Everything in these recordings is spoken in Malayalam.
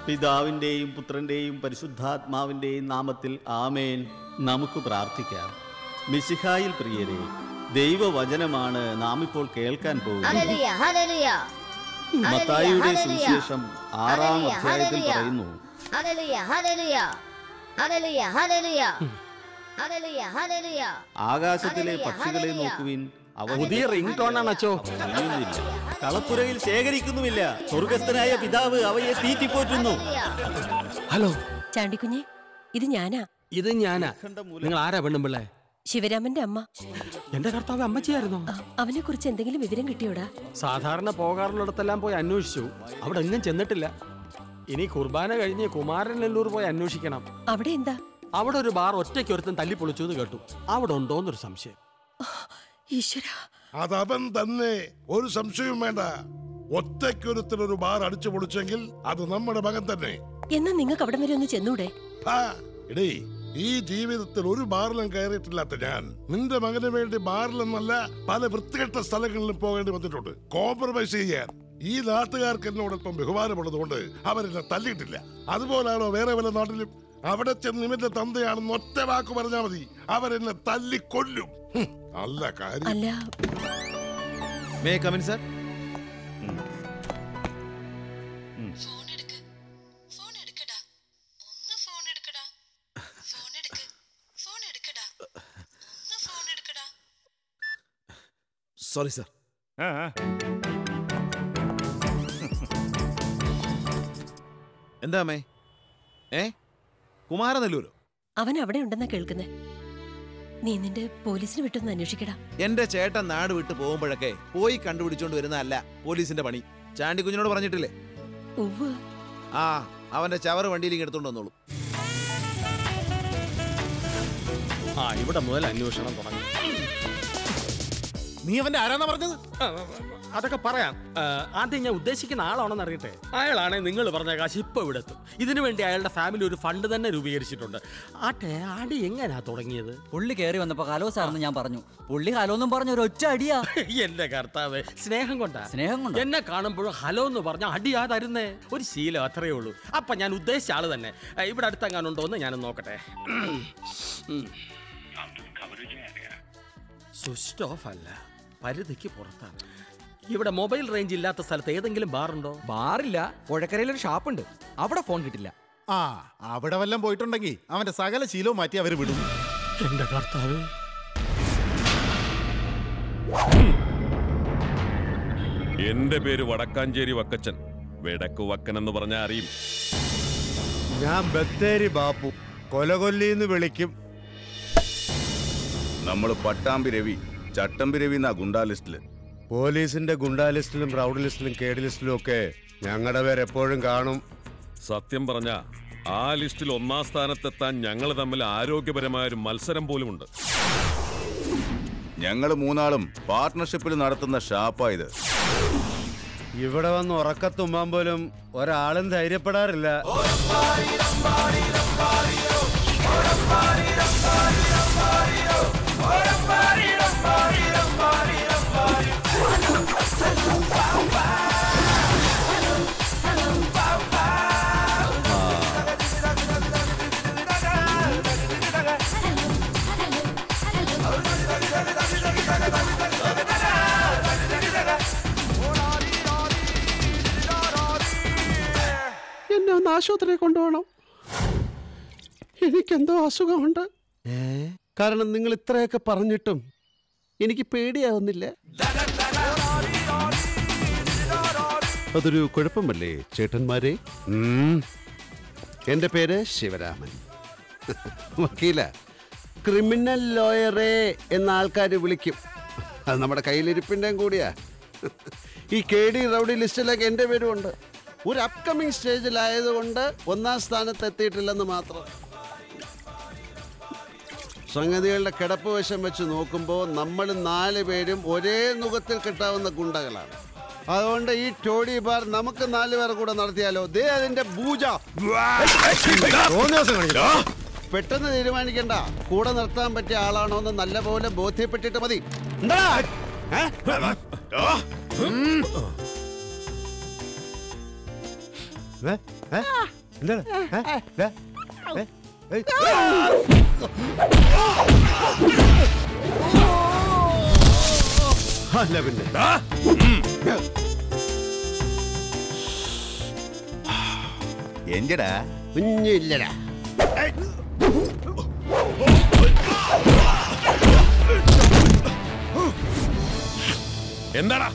പിതാവിൻ്റെയും പുത്രൻ്റെയും പരിശുദ്ധാത്മാവിൻ്റെയും നാമത്തിൽ ആമേൻ നമുക്ക് പ്രാർത്ഥിക്കാം മിശിഹായിൽ പ്രിയരെ ദൈവവചനമാണ് നാം ഇപ്പോൾ കേൾക്കാൻ പോകുന്നത് ഹല്ലേലൂയ ഹല്ലേലൂയ മത്തായിയുടെ ഹല്ലേലൂയ. സുവിശേഷം ആറാം ഹല്ലേലൂയ, അധ്യായത്തിൽ ഹല്ലേലൂയ. പറയുന്നു hallelujah hallelujah hallelujah hallelujah hallelujah hallelujah ആകാശത്തിലെ ഹല്ലേലൂയ, പക്ഷികളെ ഹല്ലേലൂയ. നോക്കുവിൻ അവ പുതിയ റിംഗ് ടോൺ ആണ് അച്ചോ ഉയരുന്നില്ല. കളപ്പുരയിൽ ശേഖരിക്കുന്നുമില്ല സ്വർഗസ്ഥനായ പിതാവ് അവയെ തീറ്റിപ്പോറ്റുന്നു ഹലോ ചാണ്ടിക്കുഞ്ഞെ ഇത് ഞാനാ ഇത് ഞാനാ നിങ്ങൾ ആരാ പെണ്ണുമ്പിള്ളേ ശിവരാമന്റെ അമ്മ എന്റെ കർത്താവ് അമ്മച്ചിയായിരുന്നോ അവനെ കുറിച്ച് എന്തെങ്കിലും വിവരം കിട്ടിയോടാ സാധാരണ പോകാറുള്ളിടത്തെല്ലാം പോയി അന്വേഷിച്ചു അവിടെ എങ്ങും ചെന്നിട്ടില്ല ഇനി കുർബാന കഴിഞ്ഞ് കുമാരനെല്ലൂർ പോയി അന്വേഷിക്കണം അവിടെ എന്താ അവിടെ ഒരു ബാർ ഒറ്റയ്ക്ക് ഒരുത്തൻ തല്ലി പൊളിച്ചു എന്ന് കേട്ടു അവിടെ ഉണ്ടോന്നൊരു സംശയം ഈശ്വര അതവൻ തന്നെ ഒരു സംശയവും വേണ്ട ഒറ്റയ്ക്കൊരുത്തൻ ഒരു ബാർ അടിച്ചു പൊളിച്ചെങ്കിൽ അത് നമ്മുടെ മകൻ തന്നെ എന്നാ നിങ്ങൾക്ക് അവിടെ വരെ ഒന്ന് ചെന്നൂടെ ഹാ, എടീ ഈ ജീവിതത്തിൽ ഒരു ബാറിലും കയറിയിട്ടില്ലാത്ത ഞാൻ നിന്റെ മകന് വേണ്ടി ബാറിലെന്നല്ല പല വൃത്തികെട്ട സ്ഥലങ്ങളിലും പോകേണ്ടി വന്നിട്ടുണ്ട് കോംപ്രമൈസ് ചെയ്യാൻ ഈ നാട്ടുകാർക്ക് എന്നോടൊപ്പം ബഹുമാനമുള്ളതുകൊണ്ട് അവരെന്നെ തല്ലിയിട്ടില്ല അതുപോലാണോ വേറെ വല്ല നാട്ടിലും അവിടെ ചെന്ന് ഇവന്റെ തന്തയാണെന്ന് ഒറ്റ വാക്ക് പറഞ്ഞാൽ മതി അവരെന്നെ തല്ലിക്കൊല്ലും ഹും, നല്ല കാര്യം അല്ല മേ കമിൻ സർ ഫോൺ എടുക്ക് ഫോൺ എടുക്കടാ ഒന്ന് ഫോൺ എടുക്കടാ ഫോൺ എടുക്ക് ഫോൺ എടുക്കടാ ഒന്ന് ഫോൺ എടുക്കടാ സോറി സർ എന്താ അമ്മേ ഏ കുമാരനെല്ലൂരോ അവൻ അവിടെ ഉണ്ടെന്നാ കേൾക്കുന്നേ നീ നിന്റെ പോലീസിന് വിട്ടൊന്ന് അന്വേഷിക്കടാ എന്റെ ചേട്ടൻ നാട് വിട്ട് പോകുമ്പോഴൊക്കെ പോയി കണ്ടുപിടിച്ചോണ്ട് വരുന്നതല്ല പോലീസിന്റെ പണി ചാണ്ടി കുഞ്ഞിനോട് പറഞ്ഞിട്ടില്ലേ ഉവ്വ് ആ അവന്റെ ചവറ് വണ്ടിയിലേക്ക് എടുത്തോണ്ട് വന്നോളൂ ആ ഇവിടെ മുതൽ അന്വേഷണം തുടങ്ങി നീ അവന്റെ ആരാന്നാ പറഞ്ഞത് ആ, അതൊക്കെ പറയാം ആ, ആദ്യം ഞാൻ ഉദ്ദേശിക്കുന്ന ആളാണെന്ന് അറിയട്ടെ അയാളാണെ നിങ്ങൾ പറഞ്ഞ കാശ് ഇപ്പൊ ഇവിടെ എത്തും ഇതിനു വേണ്ടി അയാളുടെ ഫാമിലി ഒരു ഫണ്ട് തന്നെ രൂപീകരിച്ചിട്ടുണ്ട് ആട്ടെ അടി എങ്ങനെയാ തുടങ്ങിയത് പുള്ളി കയറി വന്നപ്പോ ഹലോ സാറെന്ന് ഞാൻ പറഞ്ഞു പുള്ളി ഹലോ എന്നും പറഞ്ഞ ഒരു ഒറ്റ അടിയാ എന്റെ കർത്താവ് സ്നേഹം കൊണ്ടാ സ്നേഹം കൊണ്ടാ? എന്നെ കാണുമ്പോഴും ഹലോ എന്ന് പറഞ്ഞ അടിയാ തരുന്നേ ഒരു ശീലം അത്രയേ ഉള്ളൂ അപ്പൊ ഞാൻ ഉദ്ദേശിച്ച ആള് തന്നെ ആ, ഇവിടെ അടുത്തെങ്ങാനുണ്ടോ എന്ന് ഞാനൊന്ന് നോക്കട്ടെ ഉം. സ്വിച്ച് ഓഫ് അല്ല പരിധിക്ക് പുറത്താണ് ഇവിടെ മൊബൈൽ റേഞ്ച് ഇല്ലാത്ത സ്ഥലത്ത് ഏതെങ്കിലും ബാറുണ്ടോ ബാറില്ല പുഴക്കരയിൽ ഒരു ഷാപ്പുണ്ട് അവിടെ ഫോൺ കിട്ടില്ല ആ അവിടെ വല്ലം പോയിട്ടുണ്ടെങ്കിൽ അവന്റെ സകല ശീലവും മാറ്റി അവർ വിടും എന്റെ കർത്താവ് എന്റെ പേര് വടക്കാഞ്ചേരി വക്കച്ചൻ വെടക്ക് വക്കൻ എന്ന് പറഞ്ഞാൽ അറിയും ഞാൻ ബത്തേരി ബാപ്പു കൊലകൊല്ലിന്ന് വിളിക്കും നമ്മൾ പട്ടാമ്പി രവി ചട്ടമ്പി രവി എന്നാ ഗുണ്ടാ ലിസ്റ്റില് പോലീസിന്റെ ഗുണ്ടാ ലിസ്റ്റിലും റൗഡ് ലിസ്റ്റിലും കേഡ് ലിസ്റ്റിലും ഒക്കെ ഞങ്ങളുടെ പേര് എപ്പോഴും കാണും സത്യം പറഞ്ഞ ആ ലിസ്റ്റിൽ ഒന്നാം സ്ഥാനത്തെത്താൻ ഞങ്ങൾ തമ്മിൽ ആരോഗ്യപരമായ ഒരു മത്സരം പോലുമുണ്ട് ഞങ്ങൾ മൂന്നാളും പാർട്ട്ണർഷിപ്പിൽ നടത്തുന്ന ഷാപ്പാ ഇത് ഇവിടെ വന്ന് ഉറക്കത്തുമ്പാൻ പോലും ഒരാളും ധൈര്യപ്പെടാറില്ല എന്നെ ഒന്ന് ആശുപത്രിയിൽ കൊണ്ടുപോകണം എനിക്കെന്തോ അസുഖമുണ്ട് കാരണം നിങ്ങൾ ഇത്രയൊക്കെ പറഞ്ഞിട്ടും എനിക്ക് പേടിയാവുന്നില്ല അതൊരു കുഴപ്പമല്ലേ ചേട്ടന്മാരെ ഉം. എന്റെ പേര് ശിവരാമൻ വക്കീല ക്രിമിനൽ ലോയറേ എന്ന ആൾക്കാർ വിളിക്കും അത് നമ്മുടെ കയ്യിലിരിപ്പിൻ്റെയും കൂടിയാ ഈ കെ ഡി റൗഡി ലിസ്റ്റിലൊക്കെ എൻ്റെ പേരും ഉണ്ട് ഒരു അപ്കമിങ് സ്റ്റേജിലായതുകൊണ്ട് ഒന്നാം സ്ഥാനത്ത് എത്തിയിട്ടില്ലെന്ന് മാത്രം സംഗതികളുടെ കിടപ്പ് വശം വെച്ച് നോക്കുമ്പോൾ നമ്മൾ നാല് പേരും ഒരേ നുഖത്തിൽ കിട്ടാവുന്ന ഗുണ്ടകളാണ് അതുകൊണ്ട് ഈ ടോഡി ബാർ നമുക്ക് നാല് പേർ കൂടെ നടത്തിയാലോ ദേ അതിന്റെ പൂജ പെട്ടെന്ന് തീരുമാനിക്കണ്ട കൂടെ നിർത്താൻ പറ്റിയ ആളാണോ എന്ന് നല്ലപോലെ ബോധ്യപ്പെട്ടിട്ട് മതി എന്താ ഏ? ഉം. ഏ? അല്ല പിന്നെ എഞ്ചടാ കുഞ്ഞില്ലടാ എന്താടാ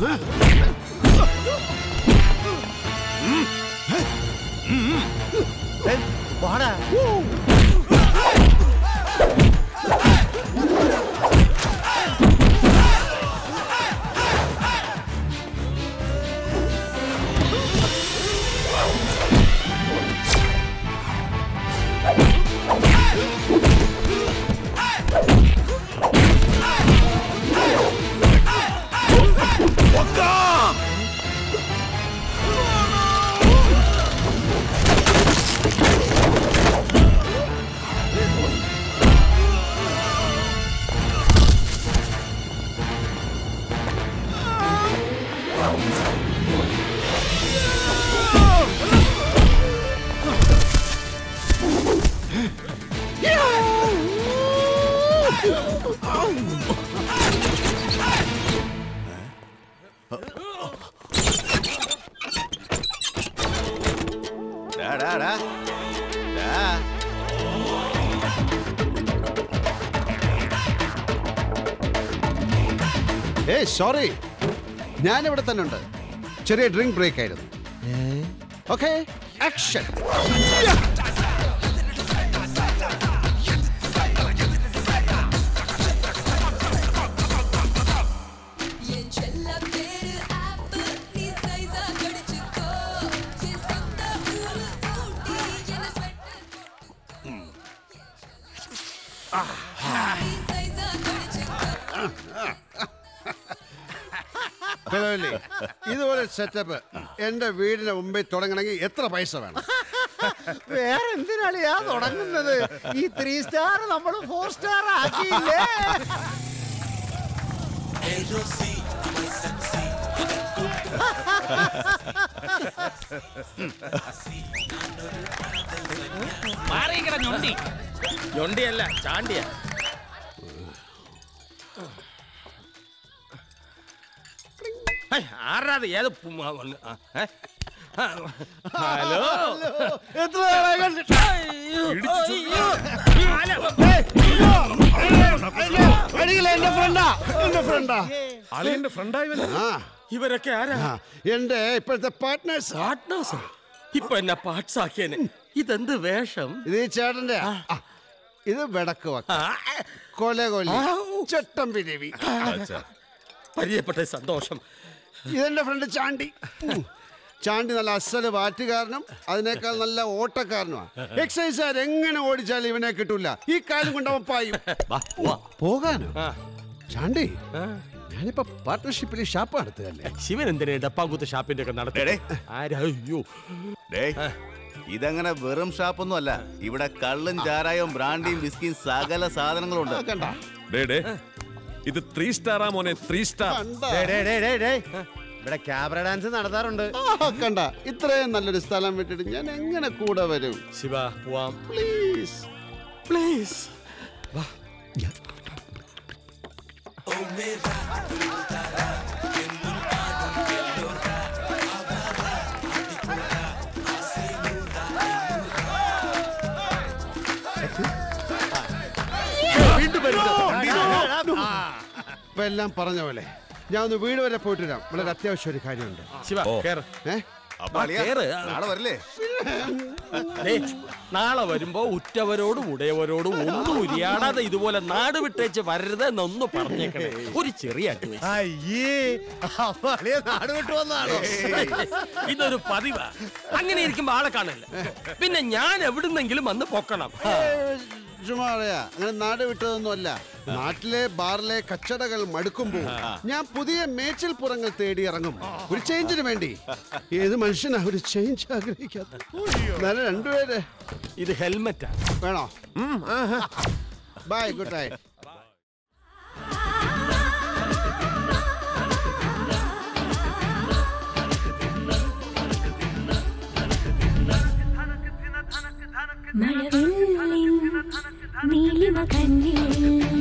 ഡാ, ഡാ, ഡാ. ഡാ. ഏയ് സോറി ഞാൻ ഇവിടെ തന്നെ ഉണ്ട് ചെറിയ ഡ്രിങ്ക് ബ്രേക്ക് ആയിരുന്നു ഓക്കെ ആക്ഷൻ പിള്ളേരെ, ഇതുപോലെ സെറ്റപ്പ് എന്റെ വീടിന്റെ മുമ്പിൽ തുടങ്ങണമെങ്കിൽ എത്ര പൈസ വേണം വേറെ എന്തിനാളിയാ തുടങ്ങുന്നത് ഈ ത്രീ സ്റ്റാർ നമ്മൾ ഫോർ സ്റ്റാർ ആക്കിയില്ലേ മാറിയിക്കട ഞൊണ്ടി ഞൊണ്ടിയല്ല ചാണ്ടിയ ആരാത് ഏത് പു- ആ, വന്ന്, ആ, ഏ? ആ, ഹലോ എത്ര നാളായി കണ്ടിട്ട്? ഇടിച്ചു അയ്യോ. അടിയില്ല, എന്റെ ഫ്രണ്ടാ എന്റെ ഫ്രണ്ടാ അളിയന്റെ ഫ്രണ്ടായി ആ ഇവരൊക്കെ ആരാ ആ, എന്റെ ഇപ്പോഴത്തെ പാർട്ട്നേഴ്സ് പാർട്ട്നേഴ്സ് ഇപ്പൊ എന്നെ പാർട്സ് ആക്കിയനെ ഇതെന്ത് വേഷം ഇത് ഈ ചേട്ടന്റെ ആ, ഇത് വെടക്ക് വക്ക കൊല കൊല്ലി ചട്ടമ്പി രവി പരിചയപ്പെട്ട സന്തോഷം ഇതെന്റെ ഫ്രണ്ട് ചാണ്ടി ഉം. ചാണ്ടി നല്ല അസല് വാറ്റുകാരനും അതിനേക്കാൾ നല്ല ഓട്ടക്കാരനുമാണ് എക്സൈസുകാർ എങ്ങനെ ഓടിച്ചാലും ഇവനെ കിട്ടൂല ഈ കാലം കൊണ്ട് അവൻ പായും പോകാനോ ചാണ്ടി ഞാനിപ്പോ പാർട്ട്ണർഷിപ്പിൽ ഷാപ്പ് നടത്തുകയല്ലേ ശിവൻ എന്തിനാ ഡപ്പാങ്കുത്ത് ഷാപ്പിന്റെ ഒക്കെ നടത്തി ആരാ അയ്യോ ഡേയ് ഇതങ്ങനെ വെറും ഷാപ്പൊന്നും അല്ല ഇവിടെ കള്ളും ചാരായവും ബ്രാൻഡിയും വിസ്കിയും സകല സാധനങ്ങളും ഉണ്ട് കണ്ട ഡേ ഡേ ഇത് ത്രീ സ്റ്റാറാ മോനെ ത്രീ സ്റ്റാർ ഡേയ്, ഡേയ്, ഡേയ്, ഡേയ്, ഡേയ്. ഇവിടെ ക്യാബറ ഡാൻസ് നടത്താറുണ്ട് കണ്ട ഇത്രയും നല്ലൊരു സ്ഥലം വിട്ടിട്ട് ഞാൻ എങ്ങനെ കൂടെ വരും ശിവ പോവാം പ്ലീസ് പ്ലീസ് ഇപ്പൊ എല്ലാം പറഞ്ഞ പോലെ ഞാൻ ഒന്ന് വീട് വരെ പോയിട്ട് വരാം വളരെ അത്യാവശ്യം ഒരു കാര്യമുണ്ട് ശിവ കേറ് ഏ അപ്പൊ അളിയാ, കേറ്. നാളെ വരില്ലേ ദേ, നാളെ വരുമ്പോ ഉറ്റവരോടും ഉടയവരോടും ഒന്നും ഉരിയാടാതെ ഇതുപോലെ നാട് വിട്ടേച്ച് വരരുത് എന്നൊന്ന് പറഞ്ഞേക്കണേ ഒരു ചെറിയ advice. അയ്യേ അപ്പൊ അളിയെ നാട് വിട്ടു വന്നാണോ ഇതൊരു പതിവാ അങ്ങനെ ഇരിക്കുമ്പോ ആളെ കാണില്ല പിന്നെ ഞാൻ എവിടുന്നെങ്കിലും വന്ന് പൊക്കണം ചുമ്മാ പറയാ അങ്ങനെ നാട് വിട്ടതൊന്നുമല്ല നാട്ടിലെ ബാറിലെ കച്ചടകൾ മടുക്കുമ്പോൾ ഞാൻ പുതിയ മേച്ചിൽ പുറങ്ങൾ തേടി ഇറങ്ങും ഒരു ചേഞ്ചിന് വേണ്ടി ഏത് മനുഷ്യനാ ഒരു ചേഞ്ച് ആഗ്രഹിക്കാത്ത എന്നാലും രണ്ടുപേര് ഇത് ഹെൽമെറ്റാ വേണോ ബൈ ഗുഡ് നൈറ്റ് കണ്ണിൽ